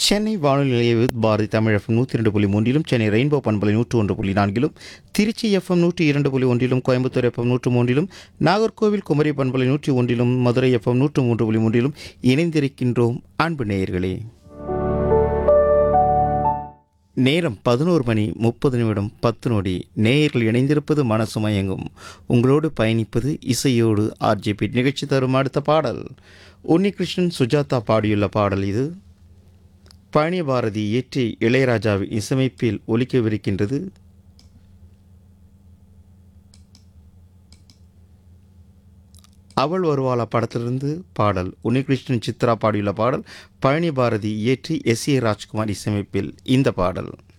சென்னை வானொலி நிலைய with Bharathi Tamil FM நூற்றி இரண்டு புள்ளி மூன்றிலும் சென்னை ரெயின்போ பண்பலை நூற்று ஒன்று புள்ளி நான்கிலும் திருச்சி எஃப்எம் நூற்றி இரண்டு புள்ளி ஒன்றிலும் கோயம்புத்தூர் எஃப்எம் நூற்று மூன்றிலும் நாகர்கோவில் குமரி பண்பலை நூற்றி ஒன்றிலும் மதுரை எஃப்எம் நூற்று மூன்று புள்ளி மூன்றிலும் இணைந்திருக்கின்றோம் அன்பு நேயர்களே நேரம் பதினோரு மணி முப்பது நிமிடம் பத்து நொடி நேயர்கள் இணைந்திருப்பது மனசு மயங்கும் உங்களோடு பயணிப்பது இசையோடு ஆர்ஜிபி நிகழ்ச்சி தரும் அடுத்த பாடல் உன்னிகிருஷ்ணன் சுஜாதா பாடியுள்ள பாடல் இது பழனி பாரதி இயற்றி இளையராஜாவின் இசையமைப்பில் ஒலிக்கவிருக்கின்றது அவள் வருவாளா படத்திலிருந்து பாடல் உன்னிகிருஷ்ணன் சித்ரா பாடியுள்ள பாடல் பழனி பாரதி இயற்றி எஸ் ஏ ராஜ்குமார் இசையமைப்பில் இந்த பாடல்